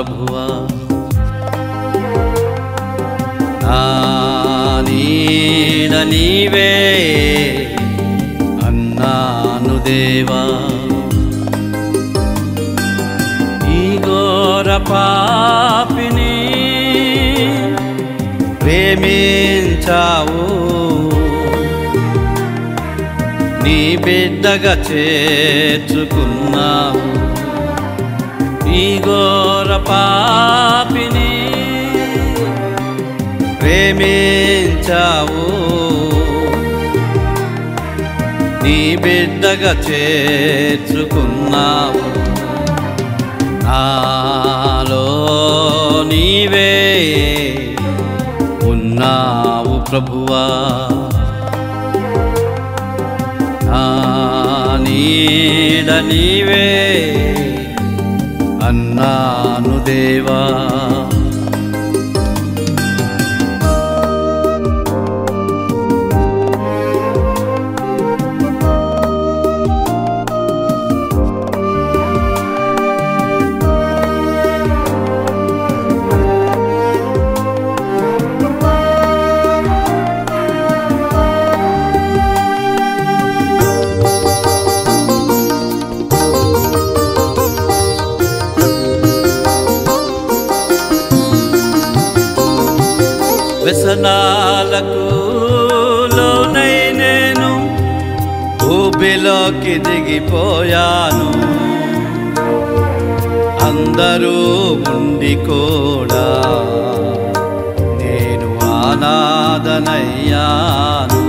ప్రభువా నా నీడ నీవే అన్నాను దేవా ఈ ఘోర పాపిని ప్రేమించావు నీ బిడ్డగా చేర్చుకున్నావు ఈ ఘోర పాపిని ప్రేమించావు నీ బిడ్డగా చేర్చుకున్నావు నాలో నీవే ఉన్నావు ప్రభువా నా నీడ నీవే అన్నాను దేవా వ్యసనాలకు లోనై నేను ఊబిలోకి దిగిపోయాను అందరూ ఉండి కూడా నేను అనాథనయ్యాను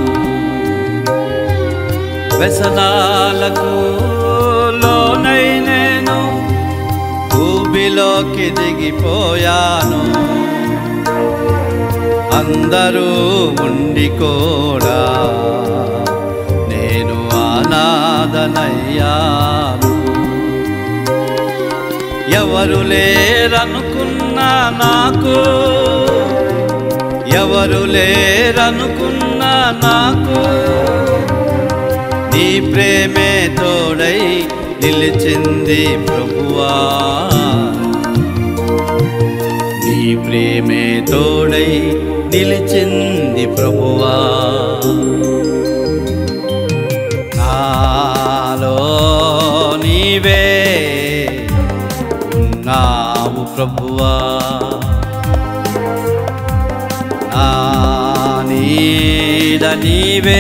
వ్యసనాలకు లోనై నేను ఊబిలోకి దిగిపోయాను అందరూ ఉండి కూడా నేను అనాథనయ్యాను ఎవరు లేరనుకున్నా నాకు ఎవరు లేరనుకున్నా నాకు నీ ప్రేమే తోడై నిలిచింది ప్రభువా నీ ప్రేమే తోడై నిలిచింది ప్రభువా నాలో నీవే ఉన్నావు ప్రభువా నా నీడ నీవే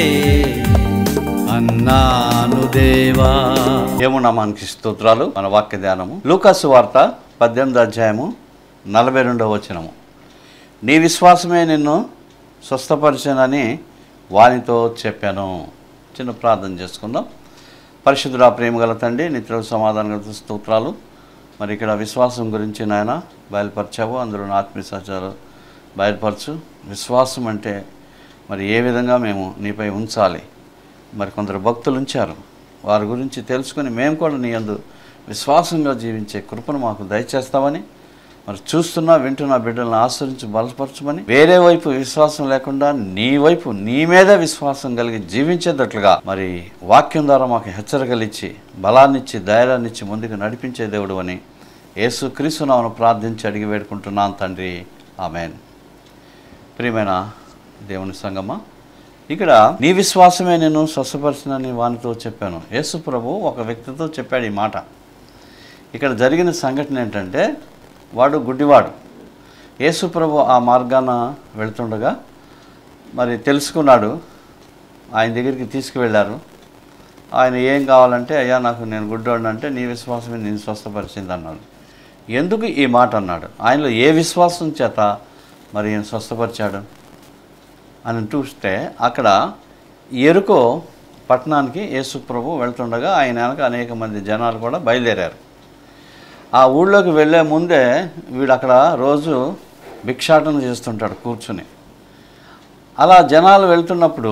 అన్నాను దేవా ఏమున్నామానికి స్తోత్రాలు మన వాక్య ధ్యానము లూకాసు వార్త పద్దెనిమిది అధ్యాయము నలభై రెండవ వచనము నీ విశ్వాసమే నిన్ను స్వస్థపరిచానని వానితో చెప్పాను చిన్న ప్రార్థన చేసుకుందాం పరిశుద్ధుడా ప్రేమగల తండ్రి నిత్యుల సమాధానం గల స్తోత్రాలు మరి ఇక్కడ విశ్వాసం గురించి నాయన బయలుపరిచావు అందులో నా ఆత్మీయ సహచారాలు బయలుపరచు విశ్వాసం అంటే మరి ఏ విధంగా మేము నీపై ఉంచాలి మరి కొందరు భక్తులు ఉంచారు వారి గురించి తెలుసుకొని మేము కూడా నీ యందు విశ్వాసంగా జీవించే కృపను మాకు దయచేస్తామని మరి చూస్తున్నా వింటున్న బిడ్డలను ఆశ్రయించి బలపరచమని వేరే వైపు విశ్వాసం లేకుండా నీ వైపు నీ మీదే విశ్వాసం కలిగి జీవించేటట్లుగా మరి వాక్యం ద్వారా మాకు హెచ్చరికలిచ్చి బలాన్నిచ్చి ధైర్యాన్నిచ్చి ముందుకు నడిపించే దేవుడు అని యేసు క్రీస్తునామను ప్రార్థించి అడిగి వేడుకుంటున్నాను తండ్రి ఆమెన్ ప్రియమైన దేవుని సంగమా ఇక్కడ నీ విశ్వాసమే నేను స్వస్థపరిచినని వానితో చెప్పాను యేసు ప్రభు ఒక వ్యక్తితో చెప్పాడు ఈ మాట ఇక్కడ జరిగిన సంఘటన ఏంటంటే వాడు గుడ్డివాడు యేసు ప్రభు ఆ మార్గాన వెళ్తుండగా మరి తెలుసుకున్నాడు ఆయన దగ్గరికి తీసుకువెళ్ళారు ఆయన ఏం కావాలంటే అయ్యా నాకు నేను గుడ్డోడిని అంటే నీ విశ్వాసమే నేను స్వస్థపరిచింది అన్నాడు ఎందుకు ఈ మాట అన్నాడు ఆయనలో ఏ విశ్వాసం చేత మరి ఈయన స్వస్థపరిచాడు అని చూస్తే అక్కడ ఎరుకో పట్టణానికి యేసు ప్రభు వెళ్తుండగా ఆయన వెనక అనేక మంది జనాలు కూడా బయలుదేరారు ఆ ఊళ్ళోకి వెళ్ళే ముందే వీడు అక్కడ రోజు భిక్షాటన చేస్తుంటాడు కూర్చుని అలా జనాలు వెళ్తున్నప్పుడు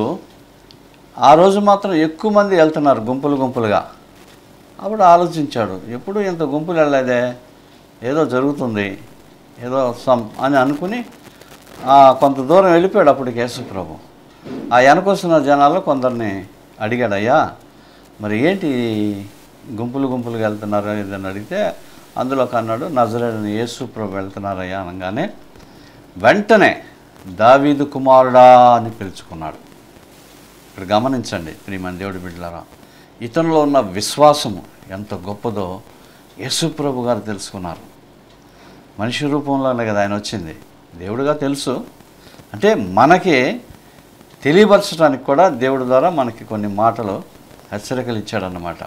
ఆ రోజు మాత్రం ఎక్కువ మంది వెళ్తున్నారు గుంపులు గుంపులుగా అప్పుడు ఆలోచించాడు ఎప్పుడు ఇంత గుంపులు వెళ్ళలేదే ఏదో జరుగుతుంది ఏదో సమ్ అని అనుకుని ఆ, కొంత దూరం వెళ్ళిపోయాడు అప్పటికి యేసుప్రభు ఆ వెనకొస్తున్న జనాల్లో కొందరిని అడిగాడు అయ్యా మరి ఏంటి గుంపులు గుంపులుగా వెళ్తున్నారు ఏదని అడిగితే అందులో అన్నాడు నజరేడని యేసు ప్రభు వెళ్తున్నారయ్యా అనగానే వెంటనే దావీదు కుమారుడా అని పిలుచుకున్నాడు ఇక్కడ గమనించండి ప్రియమైన దేవుడి బిడ్డలారా ఇతనిలో ఉన్న విశ్వాసము ఎంత గొప్పదో యేసు ప్రభు గారు తెలుసుకున్నారు మనిషి రూపంలోనే కదా ఆయన వచ్చింది దేవుడుగా తెలుసు అంటే మనకి తెలియపరచడానికి కూడా దేవుడి ద్వారా మనకి కొన్ని మాటలు హెచ్చరికలు ఇచ్చాడన్నమాట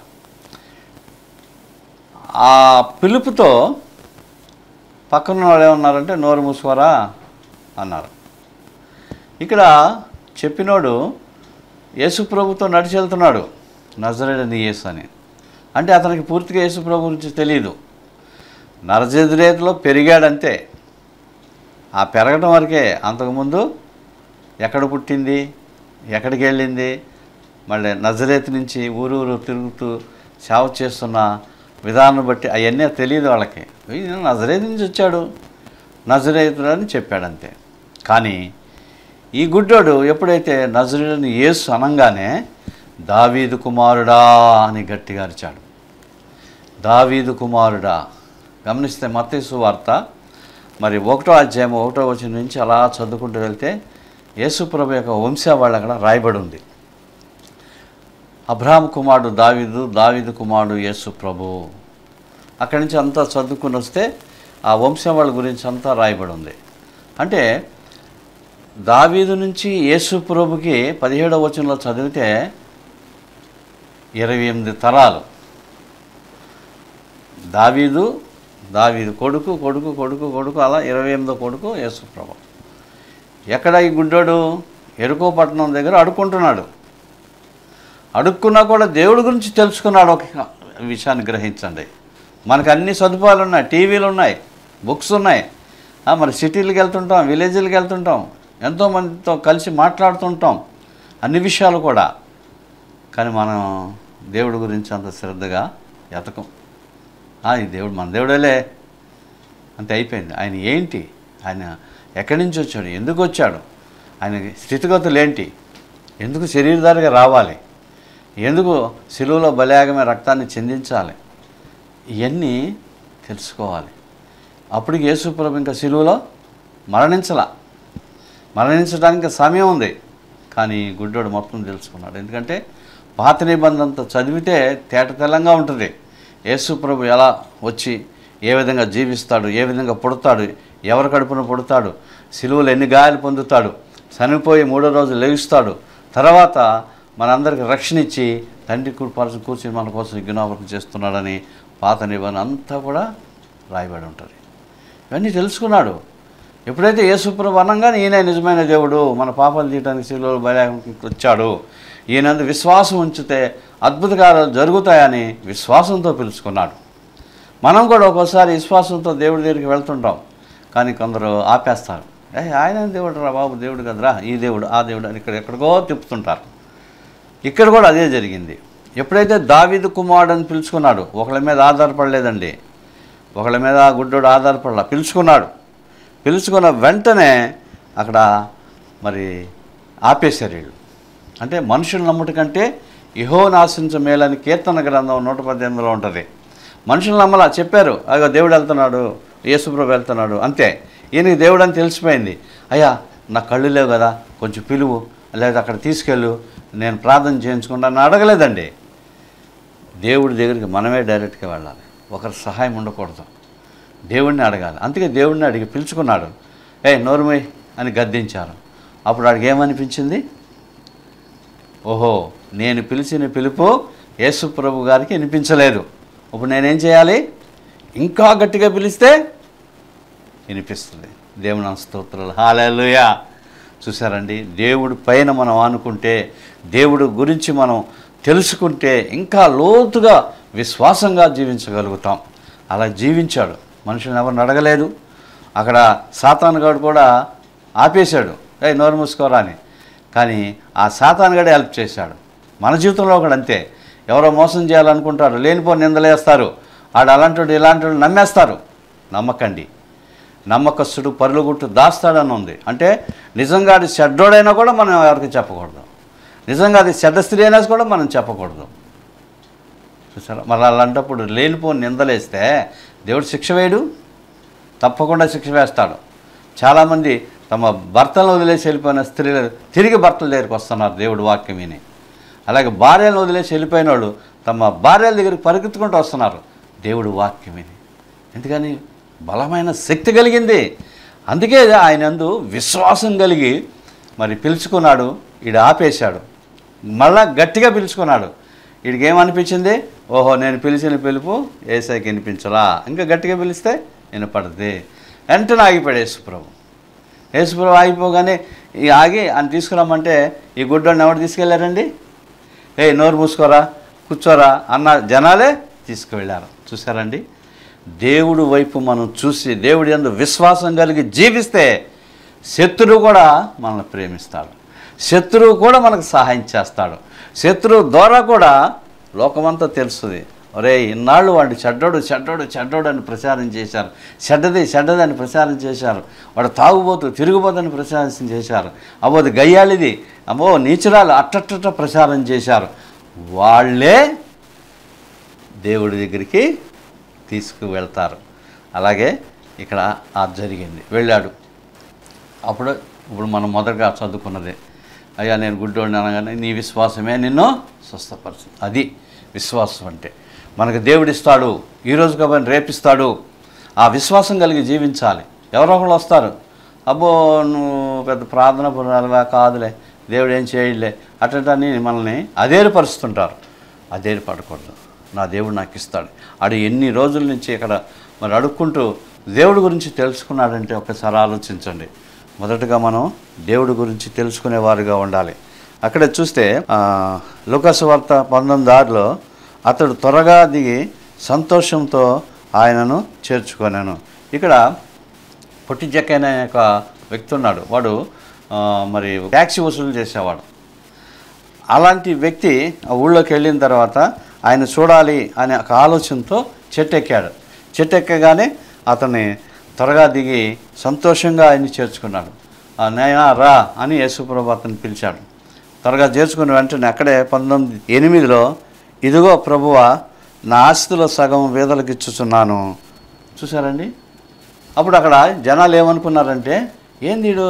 ఆ పిలుపుతో పక్కన వాళ్ళు ఏమన్నారంటే నోరు మూసుకోరా అన్నారు ఇక్కడ చెప్పినోడు యేసు ప్రభుతో నడిచి వెళ్తున్నాడు నజరేడని యేసు అని అంటే అతనికి పూర్తిగా యేసు ప్రభు గురించి తెలియదు నరజదురేతిలో పెరిగాడంతే ఆ పెరగడం వరకే అంతకుముందు ఎక్కడ పుట్టింది ఎక్కడికి వెళ్ళింది మళ్ళీ నజరేత్ నుంచి ఊరు ఊరు తిరుగుతూ సేవ చేస్తున్న విధానం బట్టి అవన్నీ తెలియదు వాళ్ళకి ఈయన నజరేత్ నుంచి వచ్చాడు నజరేతుడు అని చెప్పాడు అంతే కానీ ఈ గుడ్డోడు ఎప్పుడైతే నజరుని యేసు అనంగానే దావీదు కుమారుడా అని గట్టిగా అరిచాడు దావీదు కుమారుడా గమనిస్తే మత్తేసు వార్త మరి ఒకటో అధ్యాయం ఒకటో వచ్చిన నుంచి అలా చదువుకుంటూ వెళ్తే యేసుప్రభు యొక్క వంశావళి అక్కడ రాయబడి ఉంది అబ్రాహం కుమారుడు దావీదు దావీదు కుమారుడు యేసు ప్రభు అక్కడి నుంచి అంతా చదువుకుని వస్తే ఆ వంశావళి గురించి అంతా రాయబడి ఉంది అంటే దావీదు నుంచి యేసు ప్రభుకి పదిహేడవ వచనంలో చదివితే ఇరవై ఎనిమిది తరాలు దావీదు దావీదు కొడుకు కొడుకు కొడుకు కొడుకు అలా ఇరవై ఎనిమిదో కొడుకు యేసు ప్రభు ఎక్కడ ఈ గుడ్డోడు ఎరుకో పట్టణం దగ్గర అడుక్కుంటున్నాడు అడుక్కున్నా కూడా దేవుడి గురించి తెలుసుకున్నాడు ఒక విషయాన్ని గ్రహించండి మనకు అన్ని సదుపాయాలు ఉన్నాయి టీవీలు ఉన్నాయి బుక్స్ ఉన్నాయి ఆ, మరి సిటీలకు వెళ్తుంటాం విలేజ్లకు వెళ్తుంటాం ఎంతోమందితో కలిసి మాట్లాడుతుంటాం అన్ని విషయాలు కూడా కానీ మనం దేవుడి గురించి అంత శ్రద్ధగా ఎతకం ఆ, ఈ దేవుడు మన దేవుడేలే అంతే అయిపోయింది ఆయన ఏంటి ఆయన ఎక్కడి నుంచి వచ్చాడు ఎందుకు వచ్చాడు ఆయన స్థితిగతులు ఏంటి ఎందుకు శరీరధారిగా రావాలి ఎందుకు సిలువలో బలియాగమే రక్తాన్ని చెందించాలి ఇవన్నీ తెలుసుకోవాలి అప్పటికి యేసుప్రభు ఇంకా సిలువలో మరణించలా మరణించడానికి సమయం ఉంది కానీ గుడ్డోడు మొత్తం తెలుసుకున్నాడు ఎందుకంటే పాత నిబంధనతో చదివితే తేట తెల్లంగా ఉంటుంది యేసు ప్రభు ఎలా వచ్చి ఏ విధంగా జీవిస్తాడు ఏ విధంగా పుడతాడు ఎవరి కడుపున పుడతాడు సిలువలు ఎన్ని గాయాలు పొందుతాడు చనిపోయి మూడో రోజు లేస్తాడు తర్వాత మనందరికి రక్షణ ఇచ్చి తండ్రి కూర్పాల్సి కూర్చుని మన కోసం జ్ఞాపకం చేస్తున్నాడని పాత నిబంధన అంతా కూడా రాయబడి ఉంటుంది ఇవన్నీ తెలుసుకున్నాడు ఎప్పుడైతే యేసుప్రభు అనంగానే ఈయన నిజమైన దేవుడు మన పాపాలు తీయడానికి శిలువలు బలియాగంకి వచ్చాడు ఈయనందు విశ్వాసం ఉంచితే అద్భుత కార్యాలు జరుగుతాయని విశ్వాసంతో పిలుచుకున్నాడు మనం కూడా ఒక్కోసారి విశ్వాసంతో దేవుడి దగ్గరికి వెళ్తుంటాం కానీ కొందరు ఆపేస్తారు ఏ ఆయన దేవుడు రా బాబు దేవుడు కదరా ఈ దేవుడు ఆ దేవుడు అని ఇక్కడ ఎక్కడికో తిప్పుతుంటారు ఇక్కడ కూడా అదే జరిగింది ఎప్పుడైతే దావీదు కుమారుడు అని పిలుచుకున్నాడు ఒకళ్ళ మీద ఆధారపడలేదండి ఒకళ్ళ మీద ఆ గుడ్డోడు ఆధారపడలా పిలుచుకున్నాడు పిలుచుకున్న వెంటనే అక్కడ మరి ఆపేశారు వీళ్ళు అంటే మనుషులు నమ్ముట కంటే ఇహో నాశించ మేలని కీర్తన గ్రంథం నూట పద్దెనిమిదిలో ఉంటుంది మనుషులు నమ్మలా చెప్పారు అయ్యో దేవుడు వెళ్తున్నాడు యేసుప్రభు వెళ్తున్నాడు అంతే ఈయనకి దేవుడు అని తెలిసిపోయింది అయ్యా నా కళ్ళు లేవు కదా కొంచెం పిలువు లేదా అక్కడ తీసుకెళ్ళు నేను ప్రార్థన చేయించుకుంటాను అడగలేదండి దేవుడి దగ్గరికి మనమే డైరెక్ట్గా వెళ్ళాలి ఒకరి సహాయం ఉండకూడదు దేవుడిని అడగాలి అందుకే దేవుడిని అడిగి పిలుచుకున్నాడు ఏ నోరుమై అని గద్దించారు అప్పుడు వాడికి ఏమనిపించింది ఓహో నేను పిలిచిన పిలుపు యేసు ప్రభు గారికి వినిపించలేదు ఇప్పుడు నేనేం చేయాలి ఇంకా గట్టిగా పిలిస్తే వినిపిస్తుంది దేవుని నా స్తోత్రాలు హాలేలుయా చూసారండి దేవుడి పైన మనం ఆనుకుంటే దేవుడు గురించి మనం తెలుసుకుంటే ఇంకా లోతుగా విశ్వాసంగా జీవించగలుగుతాం అలా జీవించాడు మనుషులను ఎవరిని అడగలేదు అక్కడ సాతానుగాడు కూడా ఆపేశాడు ఏ నోరు మూసుకోరా అని కానీ ఆ సాతానుగాడే హెల్ప్ చేశాడు మన జీవితంలో కూడా అంతే ఎవరో మోసం చేయాలనుకుంటారు లేనిపోని నిందలేస్తారు ఆడు అలాంటి ఇలాంటి నమ్మేస్తారు నమ్మకండి నమ్మకస్తుడు పరులుగుట్టు దాస్తాడని ఉంది అంటే నిజంగా అది చెడ్డోడైనా కూడా మనం ఎవరికి చెప్పకూడదు నిజంగా అది చెడ్డ స్త్రీ అయినా కూడా మనం చెప్పకూడదు చూసారా మరి అలాంటప్పుడు లేనిపోని నిందలేస్తే దేవుడు శిక్ష వేయడు తప్పకుండా శిక్ష వేస్తాడు చాలామంది తమ భర్తలను వదిలేసి వెళ్ళిపోయిన స్త్రీలు తిరిగి భర్తల దగ్గరికి వస్తున్నారు దేవుడు వాక్యం విని అలాగే భార్యలను వదిలేసి వెళ్ళిపోయిన వాళ్ళు తమ భార్యల దగ్గరికి పరిగెత్తుకుంటూ వస్తున్నారు దేవుడు వాక్యం విని ఎందుకని బలమైన శక్తి కలిగింది అందుకే ఆయన అందు విశ్వాసం కలిగి మరి పిలుచుకున్నాడు ఈడు ఆపేశాడు మళ్ళా గట్టిగా పిలుచుకున్నాడు వీడికి ఏమనిపించింది ఓహో నేను పిలిచిన పిలుపు ఏసైకి వినిపించలా ఇంకా గట్టిగా పిలిస్తే వినపడుతుంది వెంటనే ఆగిపోయాడు యేసుప్రభు యేసుప్రభు ఆగిపోగానే ఈ ఆగి ఆయన తీసుకురమ్మంటే ఈ గుడ్డోడిని ఎవరు తీసుకెళ్ళారండి ఏ నోరు మూసుకోరా కూర్చోరా అన్న జనాలే తీసుకువెళ్ళారు చూసారండి దేవుడు వైపు మనం చూసి దేవుడి యందు విశ్వాసం కలిగి జీవిస్తే శత్రువు కూడా మనల్ని ప్రేమిస్తాడు శత్రువు కూడా మనకు సహాయం చేస్తాడు శత్రువు ద్వారా కూడా లోకమంతా తెలుస్తుంది ఒరే ఇన్నాళ్ళు వాడు చెడ్డోడు చెడ్డోడు చెడ్డోడు అని ప్రచారం చేశారు చెడ్డది చెడ్డది అని ప్రచారం చేశారు వాడు తాగుబోతు తిరుగుబోతని ప్రచారం చేశారు అబ్బోది గయ్యాళిది అమ్మో నీచురాలు అట్టట్ట ప్రచారం చేశారు వాళ్ళే దేవుడి దగ్గరికి తీసుకువెళ్తారు అలాగే ఇక్కడ అది జరిగింది వెళ్ళాడు అప్పుడు ఇప్పుడు మనం మొదటగా చదువుకున్నదే అయ్యా నేను గుడ్డోడిని అనగానే నీ విశ్వాసమే నిన్ను స్వస్థపరచు అది విశ్వాసం అంటే మనకు దేవుడు ఇస్తాడు ఈరోజు కాబట్టి రేపిస్తాడు ఆ విశ్వాసం కలిగి జీవించాలి ఎవరో ఒకళ్ళు వస్తారు అబ్బో నువ్వు పెద్ద ప్రార్థన పురాలువా కాదులే దేవుడు ఏం చేయలే అట్టని మనల్ని అదేరుపరుస్తుంటారు అదేరుపడకూడదు నా దేవుడు నాకు ఇస్తాడు ఆడు ఎన్ని రోజుల నుంచి ఇక్కడ మరి అడుక్కుంటూ దేవుడి గురించి తెలుసుకున్నాడంటే ఒకసారి ఆలోచించండి మొదటగా మనం దేవుడి గురించి తెలుసుకునేవారుగా ఉండాలి అక్కడ చూస్తే లుకస్ వార్త పంతొమ్మిది ఆరులో అతడు త్వరగా దిగి సంతోషంతో ఆయనను చేర్చుకొనాను ఇక్కడ పొట్టి జక్క అనే ఒక వ్యక్తి ఉన్నాడు వాడు ఆ, మరి ట్యాక్సీ వసూలు చేసేవాడు అలాంటి వ్యక్తి ఆ ఊళ్ళోకి వెళ్ళిన తర్వాత ఆయన చూడాలి అనే ఒక ఆలోచనతో చెట్టు ఎక్కాడు చెట్టు ఎక్కగానే అతన్ని త్వరగా దిగి సంతోషంగా ఆయన్ని చేర్చుకున్నాడు ఆ నైనా రా అని యేసుప్రభు అతన్ని పిలిచాడు త్వరగా చేర్చుకున్న వెంటనే అక్కడే పంతొమ్మిది ఎనిమిదిలో ఇదిగో ప్రభువ నా ఆస్తిలో సగం వేదలకు ఇచ్చుచున్నాను చూసారండి అప్పుడు అక్కడ జనాలు ఏమనుకున్నారంటే ఏంది వీడు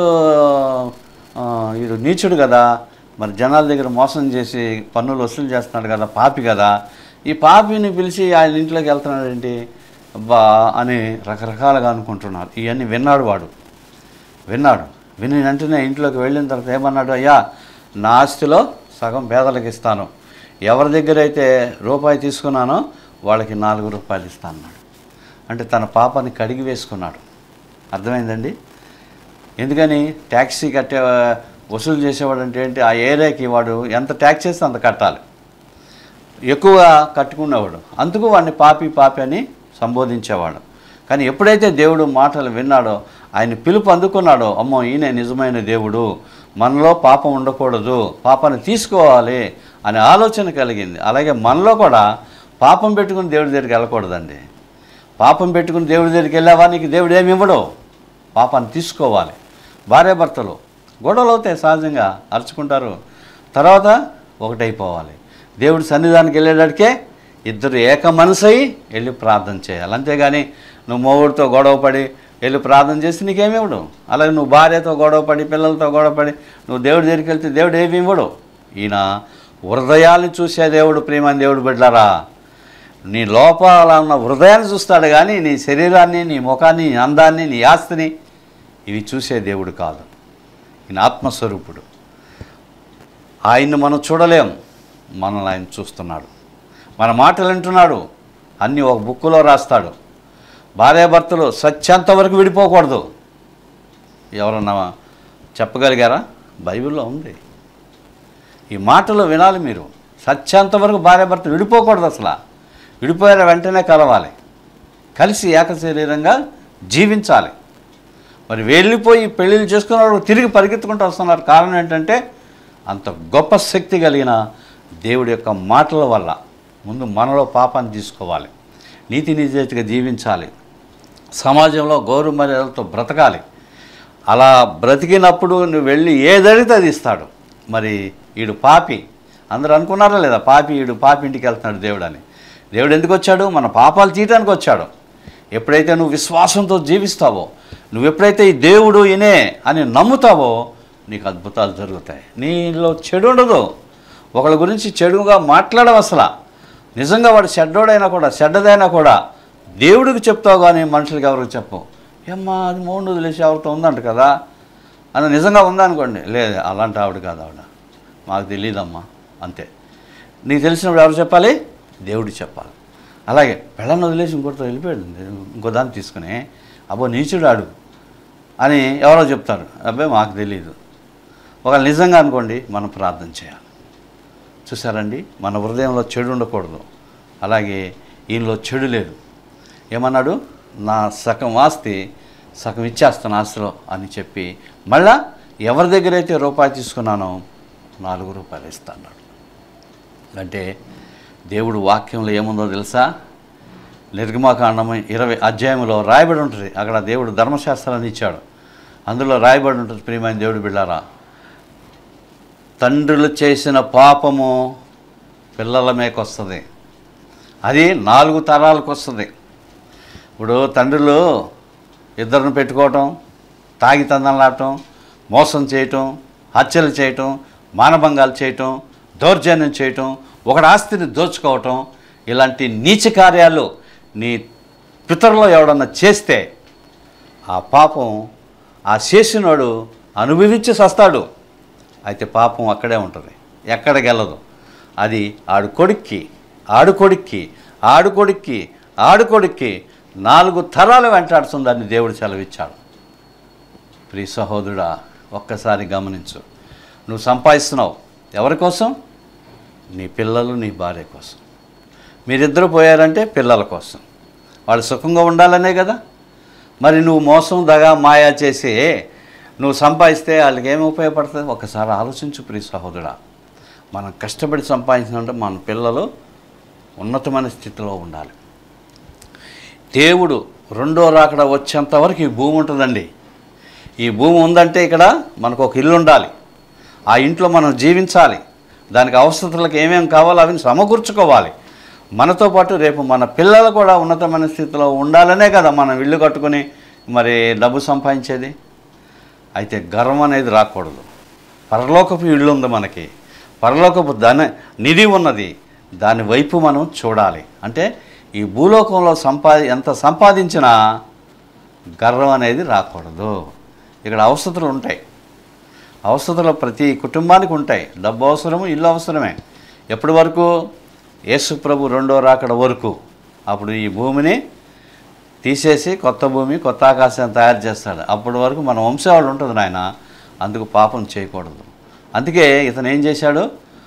ఆ, వీడు నీచుడు కదా మరి జనాల దగ్గర మోసం చేసి పన్నులు వసూలు చేస్తున్నాడు కదా పాపి కదా ఈ పాపిని పిలిచి ఆయన ఇంట్లోకి వెళ్తున్నాడేంటి అబ్బా అని రకరకాలుగా అనుకుంటున్నారు ఇవన్నీ విన్నాడు వాడు విన్నాడు విని వెంటనే ఇంట్లోకి వెళ్ళిన తర్వాత ఏమన్నాడు అయ్యా నా ఆస్తిలో సగం పేదలకు ఇస్తాను ఎవరి దగ్గర అయితే రూపాయి తీసుకున్నానో వాళ్ళకి నాలుగు రూపాయలు ఇస్తాను అన్నాడు అంటే తన పాపాన్ని కడిగి వేసుకున్నాడు అర్థమైందండి ఎందుకని ట్యాక్సీ కట్టే వసూలు చేసేవాడు అంటే ఏంటి ఆ ఏరియాకి వాడు ఎంత ట్యాక్స్ చేస్తే అంత కట్టాలి ఎక్కువ కట్టుకునేవాడు అందుకు వాడిని పాపి పాపి అని సంబోధించేవాడు కానీ ఎప్పుడైతే దేవుడు మాటలు విన్నాడో ఆయన పిలుపు అందుకున్నాడో అమ్మో ఈయన నిజమైన దేవుడు మనలో పాపం ఉండకూడదు పాపాన్ని తీసుకోవాలి అనే ఆలోచన కలిగింది అలాగే మనలో కూడా పాపం పెట్టుకుని దేవుడి దగ్గరికి వెళ్ళకూడదండి పాపం పెట్టుకుని దేవుడి దగ్గరికి వెళ్ళావా నీకు దేవుడు ఏమి ఇవ్వడు పాపాన్ని తీసుకోవాలి భార్యాభర్తలు గొడవలు అవుతాయి సహజంగా అరుచుకుంటారు తర్వాత ఒకటైపోవాలి దేవుడి సన్నిధానికి వెళ్ళేటడికే ఇద్దరు ఏక మనసై వెళ్ళి ప్రార్థన చేయాలి అంతేగాని నువ్వు మొగుడితో గొడవ పడి వెళ్ళి ప్రార్థన చేసి నీకేమి ఇవ్వడు అలాగే నువ్వు భార్యతో గొడవ పడి పిల్లలతో గొడవ పడి నువ్వు దేవుడి దగ్గరికి వెళ్తే దేవుడు ఏమి ఇవ్వడు ఈయన హృదయాన్ని చూసే దేవుడు ప్రేమని దేవుడు బిడ్డారా నీ లోపాల ఉన్న హృదయాన్ని చూస్తాడు కానీ నీ శరీరాన్ని నీ ముఖాన్ని నీ అందాన్ని నీ ఆస్తిని ఇవి చూసే దేవుడు కాదు ఈయన ఆత్మస్వరూపుడు ఆయన్ని మనం చూడలేం మనల్ని ఆయన చూస్తున్నాడు మన మాటలు వింటున్నాడు అన్నీ ఒక బుక్కులో రాస్తాడు భార్యాభర్తలు సత్యంత వరకు విడిపోకూడదు ఎవరన్నా చెప్పగలిగారా బైబిల్లో ఉంది ఈ మాటలు వినాలి మీరు సత్యంత వరకు భార్యాభర్త విడిపోకూడదు అసలు విడిపోయిన వెంటనే కలవాలి కలిసి ఏక శరీరంగా జీవించాలి మరి వెళ్ళిపోయి పెళ్ళిళ్ళు చేసుకున్న వాళ్ళు తిరిగి పరిగెత్తుకుంటూ వస్తున్నారు కారణం ఏంటంటే అంత గొప్ప శక్తి కలిగిన దేవుడి యొక్క మాటల వల్ల ముందు మనలో పాపాన్ని తీసుకోవాలి నీతి నిజేతిగా జీవించాలి సమాజంలో గౌరవ మర్యాదలతో బ్రతకాలి అలా బ్రతికినప్పుడు నువ్వు వెళ్ళి ఏదడితే అది ఇస్తాడు మరి ఈడు పాపి అందరూ అనుకున్నారా లేదా పాపి ఈడు పాపి ఇంటికి వెళ్తున్నాడు దేవుడు అని దేవుడు ఎందుకు వచ్చాడు మన పాపాలు తీయటానికి వచ్చాడు ఎప్పుడైతే నువ్వు విశ్వాసంతో జీవిస్తావో నువ్వు ఎప్పుడైతే ఈ దేవుడు ఇనే అని నమ్ముతావో నీకు అద్భుతాలు జరుగుతాయి నీలో చెడు ఉండదు ఒకళ్ళ గురించి చెడుగా మాట్లాడవు అసలు నిజంగా వాడు చెడ్డోడైనా కూడా చెడ్డదైనా కూడా దేవుడికి చెప్తావు కానీ మనుషులకి ఎవరికి చెప్పవు ఏమ్మా అది మౌండ్ వదిలేసి ఎవరితో ఉందంట కదా అని నిజంగా ఉందనుకోండి లేదు అలాంటి ఆవిడ కాదు ఆవిడ మాకు తెలియదమ్మా అంతే నీకు తెలిసినప్పుడు ఎవరు చెప్పాలి దేవుడు చెప్పాలి అలాగే పెళ్ళని వదిలేసి ఇంకోటితో వెళ్ళిపోయాడు ఇంకో దాన్ని తీసుకుని అబ్బో నీచుడు ఆడు అని ఎవరో చెప్తారు అబ్బాయి మాకు తెలియదు ఒకవేళ నిజంగా అనుకోండి మనం ప్రార్థన చేయాలి చూసారండి మన హృదయంలో చెడు ఉండకూడదు అలాగే ఈయనలో చెడు లేదు ఏమన్నాడు నా సగం ఆస్తి సగం ఇచ్చేస్తాను ఆస్తిలో అని చెప్పి మళ్ళా ఎవరి దగ్గర అయితే రూపాయి తీసుకున్నానో నాలుగు రూపాయలు ఇస్తాను అంటే దేవుడు వాక్యంలో ఏముందో తెలుసా నిర్గమాకాండము ఇరవై అధ్యాయంలో రాయబడి ఉంటుంది అక్కడ దేవుడు ధర్మశాస్త్రాన్ని ఇచ్చాడు అందులో రాయబడి ఉంటుంది ప్రియమైన దేవుడు బిళ్ళారా తండ్రులు చేసిన పాపము పిల్లల మీకొస్తుంది అది నాలుగు తరాలకు వస్తుంది ఇప్పుడు తండ్రులు ఇద్దరిని పెట్టుకోవటం తాగి తందనలాడటం మోసం చేయటం హత్యలు చేయటం మానభంగాలు చేయటం దౌర్జన్యం చేయటం ఒకటి ఆస్తిని దోచుకోవటం ఇలాంటి నీచ కార్యాలు నీ పితరులో ఎవడన్నా చేస్తే ఆ పాపం ఆ చేసినోడు అనుభవించి సస్తాడు అయితే పాపం అక్కడే ఉంటుంది ఎక్కడికి వెళ్ళదు అది ఆడు కొడుక్కి ఆడు కొడుక్కి ఆడు కొడుక్కి ఆడు కొడుక్కి నాలుగు తరాలు వెంటాడుతుందని దేవుడు సెలవిచ్చాడు ప్రియ సహోదరుడా ఒక్కసారి గమనించు నువ్వు సంపాదిస్తున్నావు ఎవరి కోసం నీ పిల్లలు నీ భార్య కోసం మీరిద్దరు పోయారంటే పిల్లల కోసం వాళ్ళు సుఖంగా ఉండాలనే కదా మరి నువ్వు మోసం దగా మాయా చేసి నువ్వు సంపాదిస్తే వాళ్ళకి ఏమి ఉపయోగపడుతుంది ఒకసారి ఆలోచించు ప్రియ సహోదరుడా మనం కష్టపడి సంపాదించినంటే మన పిల్లలు ఉన్నతమైన స్థితిలో ఉండాలి దేవుడు రెండో రాకడ వచ్చేంత వరకు ఈ భూమి ఉంటుందండి ఈ భూమి ఉందంటే ఇక్కడ మనకు ఒక ఇల్లు ఉండాలి ఆ ఇంట్లో మనం జీవించాలి దానికి అవసరతలకు ఏమేమి కావాలో అవి సమకూర్చుకోవాలి మనతో పాటు రేపు మన పిల్లలు కూడా ఉన్నతమైన స్థితిలో ఉండాలనే కదా మనం ఇల్లు కట్టుకొని మరి డబ్బు సంపాదించేది అయితే గర్వం అనేది రాకూడదు పరలోకపు ఇల్లు ఉంది మనకి పరలోకపు ధన నిధి ఉన్నది దాని వైపు మనం చూడాలి అంటే ఈ భూలోకంలో సంపాది ఎంత సంపాదించినా గర్వం అనేది రాకూడదు ఇక్కడ అవసరతలు ఉంటాయి అవసరతలు ప్రతి కుటుంబానికి ఉంటాయి డబ్బు అవసరము ఇల్లు అవసరమే ఎప్పటి వరకు యేసు ప్రభు రెండో రాకడ వరకు అప్పుడు ఈ భూమిని తీసేసి కొత్త భూమి కొత్త ఆకాశాన్ని తయారు చేస్తాడు అప్పటి వరకు మన వంశావళి ఉంటుంది నాయన అందుకు పాపం చేయకూడదు అందుకే ఇతను ఏం చేశాడు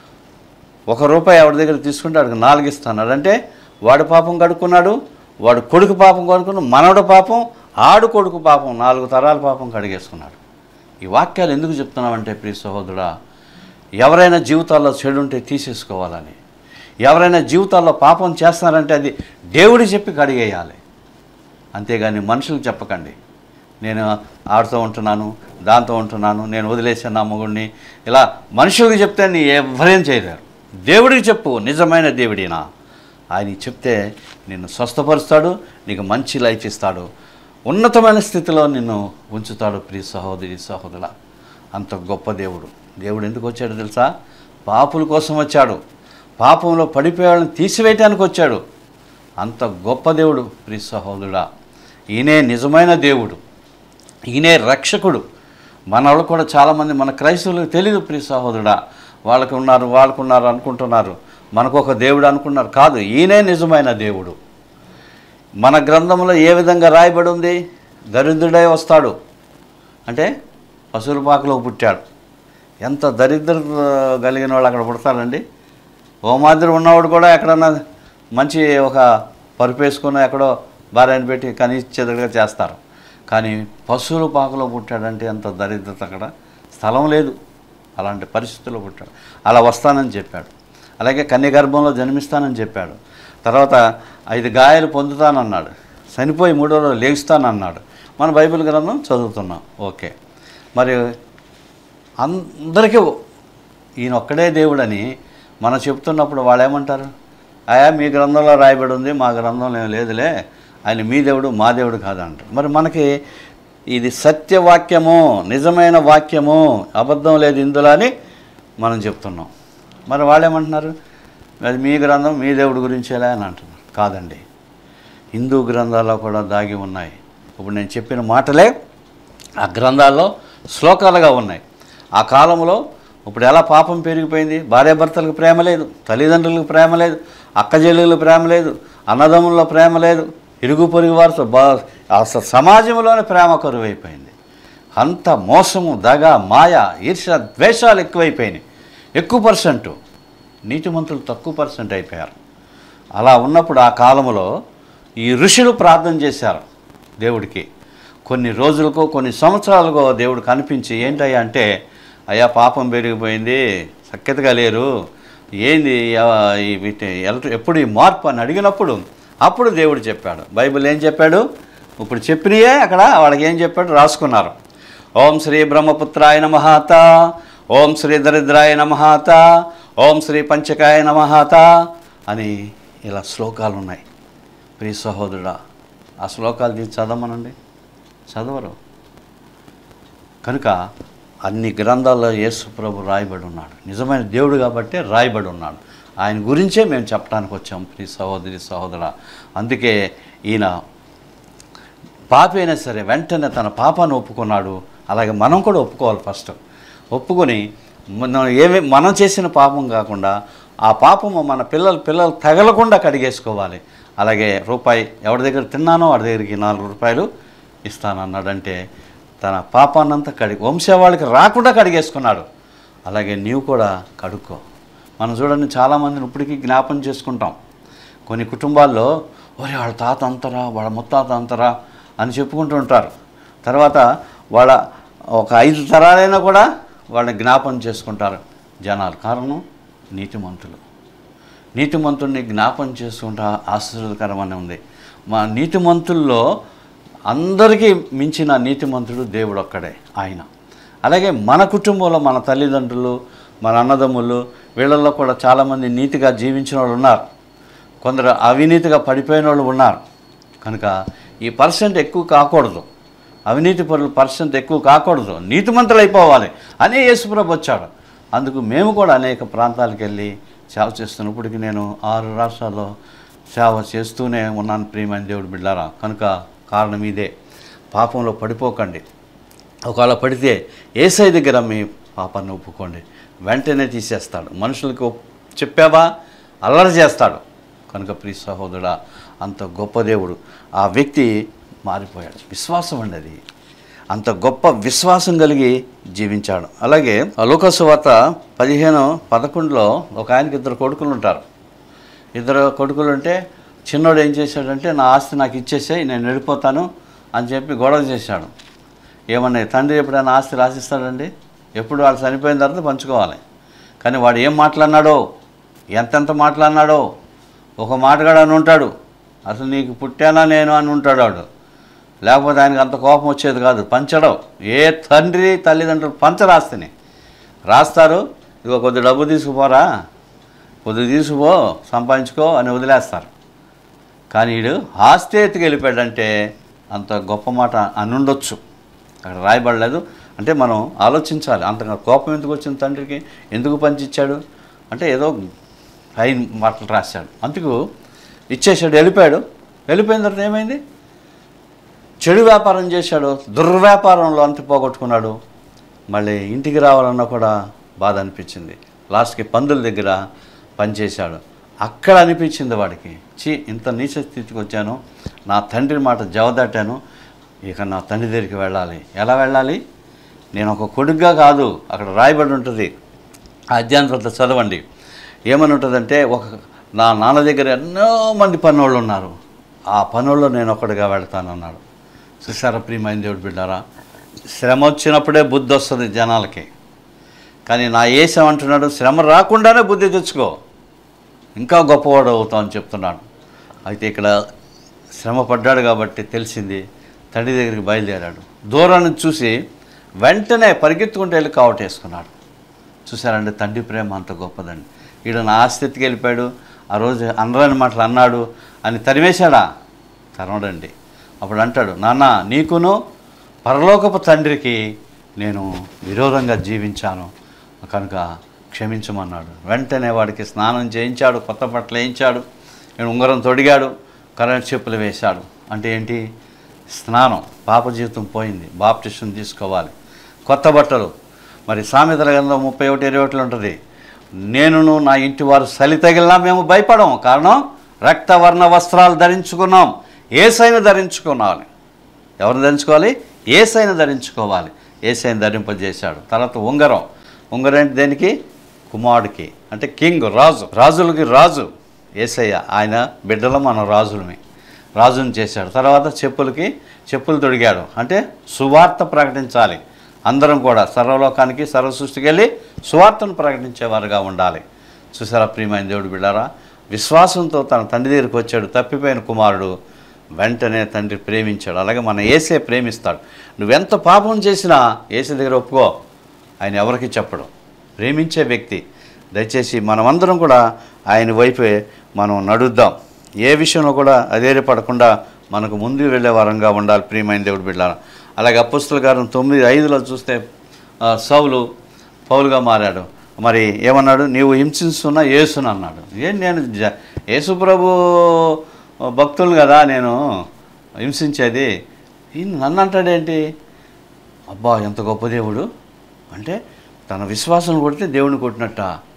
ఒక రూపాయి ఎవరి దగ్గర తీసుకుంటే వాడికి నాలుగు ఇస్తున్నాడు అంటే వాడు పాపం కడుక్కున్నాడు వాడు కొడుకు పాపం కడుక్కున్నాడు మనవడు పాపం ఆడు కొడుకు పాపం నాలుగు తరాల పాపం కడిగేసుకున్నాడు ఈ వాక్యాలు ఎందుకు చెప్తున్నామంటే ప్రియ సహోదరుడా ఎవరైనా జీవితాల్లో చెడు ఉంటే తీసేసుకోవాలని ఎవరైనా జీవితాల్లో పాపం చేస్తున్నారంటే అది దేవుడి చెప్పి కడిగేయాలి అంతేగాని మనుషులకు చెప్పకండి నేను ఆడుతూ ఉంటున్నాను దాంతో ఉంటున్నాను నేను వదిలేసాను నా మొగుడిని ఇలా మనుషులకు చెప్తే నీ ఎవరేం చేయలేరు దేవుడికి చెప్పు నిజమైన దేవుడినా ఆయన చెప్తే నిన్ను స్వస్థపరుస్తాడు నీకు మంచి లైఫ్ ఇస్తాడు ఉన్నతమైన స్థితిలో నిన్ను ఉంచుతాడు ప్రియ సహోదరి సహోదరుల అంత గొప్ప దేవుడు దేవుడు ఎందుకు వచ్చాడు తెలుసా పాపుల కోసం వచ్చాడు పాపంలో పడిపోయాళ్ళని తీసివేయటానికి వచ్చాడు అంత గొప్ప దేవుడు ప్రియ సహోదరుడా ఈయనే నిజమైన దేవుడు ఈయనే రక్షకుడు మన వాళ్ళు కూడా చాలామంది మన క్రైస్తవులకు తెలియదు ప్రియ సహోదరుడా వాళ్ళకు ఉన్నారు వాళ్ళకు ఉన్నారు అనుకుంటున్నారు మనకు ఒక దేవుడు అనుకున్నారు కాదు ఈయనే నిజమైన దేవుడు మన గ్రంథంలో ఏ విధంగా రాయబడి ఉంది దరిద్రుడై వస్తాడు అంటే పశువుల పాకలో పుట్టాడు ఎంత దరిద్ర కలిగిన వాళ్ళు అక్కడ పుడతారండి ఓ మాదిరి ఉన్నవాడు కూడా ఎక్కడన్నా మంచి ఒక పరుపు వేసుకుని ఎక్కడో భార్యని పెట్టి కనిచ్చేదిగా చేస్తారు కానీ పశువుల పాకలో పుట్టాడంటే ఎంత దరిద్రత అక్కడ స్థలం లేదు అలాంటి పరిస్థితుల్లో పుట్టాడు అలా వస్తానని చెప్పాడు అలాగే కన్యగర్భంలో జన్మిస్తానని చెప్పాడు తర్వాత ఐదు గాయాలు పొందుతానన్నాడు చనిపోయి మూడో రోజు లేస్తానన్నాడు మన బైబిల్ గ్రంథం చదువుతున్నాం ఓకే మరి అందరికీ ఈయన ఒక్కడే దేవుడని మనం చెప్తున్నప్పుడు వాళ్ళు ఏమంటారు అయా మీ గ్రంథంలో రాయబడి ఉంది మా గ్రంథంలో ఏం లేదులే ఆయన మీ దేవుడు మా దేవుడు కాదంటారు మరి మనకి ఇది సత్యవాక్యము నిజమైన వాక్యము అబద్ధం లేదు ఇందులో అని మనం చెప్తున్నాం మరి వాళ్ళు ఏమంటున్నారు అది మీ గ్రంథం మీ దేవుడి గురించేలా అని అంటున్నారు కాదండి హిందూ గ్రంథాల్లో కూడా దాగి ఉన్నాయి ఇప్పుడు నేను చెప్పిన మాటలే ఆ గ్రంథాల్లో శ్లోకాలుగా ఉన్నాయి ఆ కాలంలో ఇప్పుడు ఎలా పాపం పెరిగిపోయింది భార్యాభర్తలకు ప్రేమ లేదు తల్లిదండ్రులకు ప్రేమ లేదు అక్కజెల్లులకు ప్రేమ లేదు అన్నదమ్ముల్లో ప్రేమ లేదు ఇరుగు పొరుగు వారితో బా అసలు సమాజంలోనే ప్రేమ కరువైపోయింది అంత మోసము దగ మాయ ఈర్ష ద్వేషాలు ఎక్కువైపోయినాయి ఎక్కువ పర్సెంట్ నీతిమంతులు తక్కువ పర్సెంట్ అయిపోయారు అలా ఉన్నప్పుడు ఆ కాలంలో ఈ ఋషులు ప్రార్థన చేశారు దేవుడికి కొన్ని రోజులకో కొన్ని సంవత్సరాలకో దేవుడు కనిపించి ఏంటయ్యా అంటే అయ్యా పాపం పెరిగిపోయింది సఖ్యతగా లేరు ఏంది ఆ, ఈ వీటి ఎల- ఎప్పుడు ఈ మార్పు అని అడిగినప్పుడు అప్పుడు దేవుడు చెప్పాడు బైబిల్ ఏం చెప్పాడు ఇప్పుడు చెప్పినయే అక్కడ వాళ్ళకి ఏం చెప్పాడు రాసుకున్నారు ఓం శ్రీ బ్రహ్మపుత్రాయ నమహాత ఓం శ్రీ దరిద్రాయ నమహాత ఓం శ్రీ పంచకాయ నమహాత అని ఇలా శ్లోకాలు ఉన్నాయి ప్రియ సహోదరుడా ఆ శ్లోకాలు తీసి చదవమనండి చదవరు కనుక అన్ని గ్రంథాల్లో యేసు ప్రభు రాయబడి ఉన్నాడు నిజమైన దేవుడు కాబట్టే రాయబడి ఉన్నాడు ఆయన గురించే మేము చెప్పడానికి వచ్చాం ప్రియ సహోదరి సహోదర అందుకే ఈయన పాపి అయినా సరే వెంటనే తన పాపాన్ని ఒప్పుకున్నాడు అలాగే మనం కూడా ఒప్పుకోవాలి ఫస్ట్ ఒప్పుకొని మనం ఏమి మనం చేసిన పాపం కాకుండా ఆ పాపము మన పిల్లలు పిల్లలు తగలకుండా కడిగేసుకోవాలి అలాగే రూపాయి ఎవరి దగ్గర తిన్నానో వాడి దగ్గరికి నాలుగు రూపాయలు ఇస్తానన్నాడంటే తన పాపాన్నంతా కడిగి వంశవాళ్ళకి రాకుండా కడిగేసుకున్నాడు అలాగే నీవు కూడా కడుక్కో మనం చూడండి చాలామందిని ఇప్పటికీ జ్ఞాపం చేసుకుంటాం కొన్ని కుటుంబాల్లో ఒరే వాళ్ళ తాత అంతరా వాళ్ళ ముత్తాత అంతరా అని చెప్పుకుంటూ ఉంటారు తర్వాత వాళ్ళ ఒక ఐదు తరాలైనా కూడా వాళ్ళని జ్ఞాపం చేసుకుంటారు జనాలు కారణం నీతిమంతులు నీతిమంతుడిని జ్ఞాపం చేసుకుంటా ఆశ్చర్యకరమని ఉంది మా నీతిమంతుల్లో అందరికీ మించిన నీతిమంతుడు దేవుడు ఒక్కడే ఆయన అలాగే మన కుటుంబంలో మన తల్లిదండ్రులు మన అన్నదమ్ములు వీళ్ళల్లో కూడా చాలామంది నీతిగా జీవించిన వాళ్ళు ఉన్నారు కొందరు అవినీతిగా పడిపోయిన వాళ్ళు ఉన్నారు కనుక ఈ పర్సెంట్ ఎక్కువ కాకూడదు అవినీతి పరుల పర్సెంట్ ఎక్కువ కాకూడదు నీతిమంతులు అయిపోవాలి అనే యేసుప్రభు వచ్చాడు అందుకు మేము కూడా అనేక ప్రాంతాలకు వెళ్ళి సేవ చేస్తున్నప్పటికీ నేను ఆరు రాష్ట్రాల్లో సేవ చేస్తూనే ఉన్నాను ప్రియమైన దేవుడు బిడ్డారా కనుక కారణం ఇదే పాపంలో పడిపోకండి ఒకవేళ పడితే ఏసై దగ్గర మీ పాపాన్ని ఒప్పుకోండి వెంటనే తీసేస్తాడు మనుషులకు ఒప్- చెప్పావా అల్లరి చేస్తాడు కనుక ప్రియ సహోదరుడా అంత గొప్ప దేవుడు ఆ వ్యక్తి మారిపోయాడు విశ్వాసం అండి అది అంత గొప్ప విశ్వాసం కలిగి జీవించాడు అలాగే లోకసు వార్త పదిహేను పదకొండులో ఒక ఆయనకి ఇద్దరు కొడుకులు ఉంటారు ఇద్దరు కొడుకులు ఉంటే చిన్నోడు ఏం చేశాడంటే నా ఆస్తి నాకు ఇచ్చేసేయి నేను వెళ్ళిపోతాను అని చెప్పి గొడవ చేశాడు ఏమన్నా తండ్రి ఎప్పుడైనా ఆస్తి రాసిస్తాడండి ఎప్పుడు వాళ్ళు చనిపోయిన తర్వాత పంచుకోవాలి కానీ వాడు ఏం మాట్లాడినాడో ఎంతెంత మాట్లాడినాడో ఒక మాటగాడు అని ఉంటాడు అసలు నీకు పుట్టానా నేను అని ఉంటాడు వాడు లేకపోతే ఆయనకు అంత కోపం వచ్చేది కాదు పంచడం ఏ తండ్రి తల్లిదండ్రులు పంచరాస్తిని రాస్తారు ఇదిగో కొద్ది డబ్బు తీసుకుపోరా కొద్ది తీసుకుపో సంపాదించుకో అని వదిలేస్తారు కానీ వీడు ఆస్తి ఎత్తుకు వెళ్ళిపోయాడంటే అంత గొప్ప మాట అని ఉండొచ్చు అక్కడ రాయబడలేదు అంటే మనం ఆలోచించాలి అంతగా కోపం ఎందుకు వచ్చింది తండ్రికి ఎందుకు పంచిచ్చాడు అంటే ఏదో అయిన మాటలు రాశాడు అందుకు ఇచ్చేసాడు వెళ్ళిపోయాడు వెళ్ళిపోయిన తర్వాత ఏమైంది చెడు వ్యాపారం చేశాడు దుర్వ్యాపారంలో అంత పోగొట్టుకున్నాడు మళ్ళీ ఇంటికి రావాలన్నా కూడా బాధ అనిపించింది లాస్ట్కి పందుల దగ్గర పనిచేశాడు అక్కడ అనిపించింది వాడికి చీ ఇంత నీచ స్థితికి వచ్చాను నా తండ్రి మాట జవదాటాను ఇక నా తండ్రి దగ్గరికి వెళ్ళాలి ఎలా వెళ్ళాలి నేను ఒక కొడుగ్గా కాదు అక్కడ రాయబడి ఉంటుంది ఆ అధ్యాయం తర్వాత చదవండి ఏమని ఉంటుందంటే ఒక నా నాన్న దగ్గర ఎన్నో మంది పనోళ్ళు ఉన్నారు ఆ పనుల్లో నేను ఒకటిగా వెళ్తానన్నాడు చూసారా ప్రియమైన దేవుడు బిడ్డారా శ్రమ వచ్చినప్పుడే బుద్ధి వస్తుంది జనాలకి కానీ నా ఏసం అంటున్నాడు శ్రమ రాకుండానే బుద్ధి తెచ్చుకో ఇంకా గొప్పవాడు అవుతావు అని చెప్తున్నాడు అయితే ఇక్కడ శ్రమ పడ్డాడు కాబట్టి తెలిసింది తండ్రి దగ్గరికి బయలుదేరాడు దూరాన్ని చూసి వెంటనే పరిగెత్తుకుంటూ వెళ్ళి కావటేసుకున్నాడు చూసారండి తండ్రి ప్రేమ అంత గొప్పదండి ఈడ నా ఆస్తికి వెళ్ళిపోయాడు ఆ రోజు అనరాని మాటలు అన్నాడు అని తరిమేశాడా తరమడండి అప్పుడు అంటాడు నాన్న నీకును పరలోకపు తండ్రికి నేను విరోధంగా జీవించాను కనుక క్షమించమన్నాడు వెంటనే వాడికి స్నానం చేయించాడు కొత్త బట్టలు వేయించాడు నేను ఉంగరం తొడిగాడు కరెంట్ చెప్పులు వేశాడు అంటే ఏంటి స్నానం పాప జీవితం పోయింది బాప్టిషన్ తీసుకోవాలి కొత్త బట్టలు మరి సామెతల గ్రంథం ముప్పై ఒకటి ఇరవై ఒకటిలో ఉంటుంది నేనును నా ఇంటి వారు చలి తగిలినా మేము భయపడం కారణం రక్తవర్ణ వస్త్రాలు ధరించుకున్నాం ఏసైన ధరించుకున్నాం ఎవరిని ధరించుకోవాలి ఏసైన ధరించుకోవాలి ఏసైన ధరింపజేశాడు తర్వాత ఉంగరం ఉంగరం అంటే దేనికి కుమారుడికి అంటే కింగ్ రాజు రాజులకి రాజు ఏసయ్య ఆయన బిడ్డలు మన రాజులమే రాజుని చేశాడు తర్వాత చెప్పులకి చెప్పులు తొడిగాడు అంటే సువార్త ప్రకటించాలి అందరం కూడా సర్వలోకానికి సర్వ సృష్టికి వెళ్ళి సువార్తను ప్రకటించేవారుగా ఉండాలి చూసారా ప్రియమైన దేవుడు బిడ్డారా విశ్వాసంతో తన తండ్రి దగ్గరికి వచ్చాడు తప్పిపోయిన కుమారుడు వెంటనే తండ్రి ప్రేమించాడు అలాగే మన ఏసే ప్రేమిస్తాడు నువ్వెంత పాపం చేసినా ఏసే దగ్గర ఒప్పుకో ఆయన ఎవరికి చెప్పడు ప్రేమించే వ్యక్తి దయచేసి మనమందరం కూడా ఆయన వైపే మనం నడుద్దాం ఏ విషయంలో కూడా అధైర్యపడకుండా మనకు ముందు వెళ్ళే వారంగా ఉండాలి ప్రియమైన దేవుడు బిడ్డారా అలాగే అపుస్తుల గారు తొమ్మిది ఐదులో చూస్తే ఆ, సౌలు పౌలుగా మారాడు మరి ఏమన్నాడు నీవు హింసిస్తున్న యేసును అన్నాడు ఏం నేను జ యేసు ప్రభు భక్తులు కదా నేను హింసించేది ఈయన నన్ను అంటాడేంటి అబ్బా ఎంత గొప్ప దేవుడు అంటే తన విశ్వాసం కొడితే దేవుని కొట్టినట్ట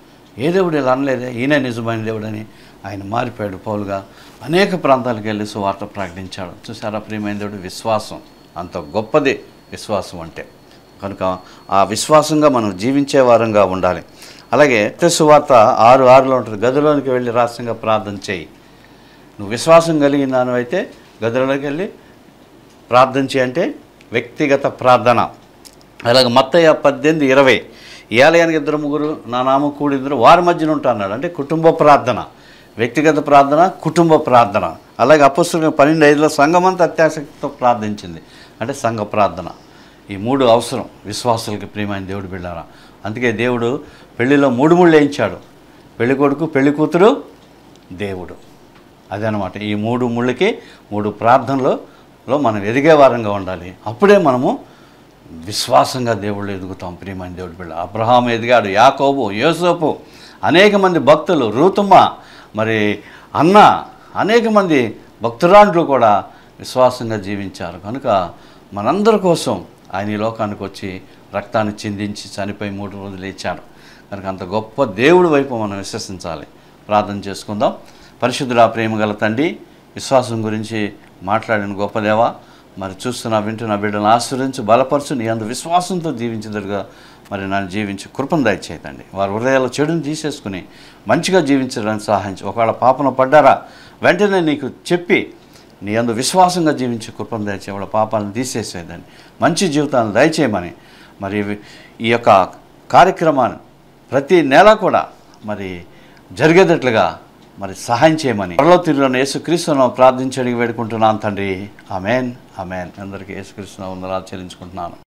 ఏ దేవుడు ఇలా అనలేదే ఈయన నిజమైన దేవుడని ఆయన మారిపోయాడు పౌలుగా అనేక ప్రాంతాలకు వెళ్ళి సువార్త ప్రకటించాడు చూసారా ప్రియమైన దేవుడు విశ్వాసం అంత గొప్పది విశ్వాసం అంటే కనుక ఆ విశ్వాసంగా మనం జీవించే వారంగా ఉండాలి అలాగే మత్తయి సువార్త ఆరు ఆరులో ఉంటుంది గదిలోనికి వెళ్ళి రాష్ట్రంగా ప్రార్థన చేయి నువ్వు విశ్వాసం కలిగిన దానివి అయితే గదిలోకి వెళ్ళి ప్రార్థన చేయంటే వ్యక్తిగత ప్రార్థన అలాగే మత్తయ్య పద్దెనిమిది ఇరవై ఈ ఆలయానికి ఇద్దరు ముగ్గురు నా నామ కూడిద్దరు వారి మధ్యన ఉంటా అన్నాడు అంటే కుటుంబ ప్రార్థన వ్యక్తిగత ప్రార్థన కుటుంబ ప్రార్థన అలాగే అపస్తుల పన్నెండు ఐదులో సంఘమంతా అత్యాసక్తితో ప్రార్థించింది అంటే సంఘ ప్రార్థన ఈ మూడు అవసరం విశ్వాసులకి ప్రియమైన దేవుడు బిళ్ళారా అందుకే దేవుడు పెళ్లిలో మూడు ముళ్ళు వేయించాడు పెళ్లి కొడుకు పెళ్లి కూతురు దేవుడు అదనమాట ఈ మూడు ముళ్ళకి మూడు ప్రార్థనలో లో మనం ఎదిగే వారంగా ఉండాలి అప్పుడే మనము విశ్వాసంగా దేవుళ్ళు ఎదుగుతాం ప్రియమైన దేవుడి బిడ్డ అబ్రహాం ఎదిగాడు యాకోబు యోసోపు అనేక మంది భక్తులు రూతుమ్మ మరి అన్న అనేక మంది భక్తురాండ్లు కూడా విశ్వాసంగా జీవించారు కనుక మనందరి కోసం ఆయన ఈ లోకానికి వచ్చి రక్తాన్ని చిందించి చనిపోయి మూడు రోజులు లేచాడు కనుక అంత గొప్ప దేవుడి వైపు మనం విశ్వసించాలి ప్రార్థన చేసుకుందాం పరిశుద్ధుల ప్రేమ గల తండ్రి విశ్వాసం గురించి మాట్లాడిన గొప్ప దేవా మరి చూస్తున్న వింటున్న బిడ్డలను ఆశ్రయించి బలపరచు నీ అందు విశ్వాసంతో జీవించదురుగా మరి నన్ను జీవించి కృపను దయచేయతండి వారి హృదయాల చెడుని తీసేసుకుని మంచిగా జీవించడానికి సహాయించి ఒకవేళ పాపన పడ్డారా వెంటనే నీకు చెప్పి నీ అందు విశ్వాసంగా జీవించి కృపను దయచే వాళ్ళ పాపాలను తీసేసేదండి మంచి జీవితాలను దయచేయమని మరి ఈ యొక్క కార్యక్రమాన్ని ప్రతి నెల కూడా మరి జరిగేటట్లుగా మరి సహాయం చేయమని త్వరలో తిరుగున్న యేసుక్రీస్తును ప్రార్థించడానికి వేడుకుంటున్నాను తండ్రి ఆమెన్ ఆమెన్ అందరికీ యేసుక్రీస్తును వందనాలు చెల్లించుకుంటున్నాను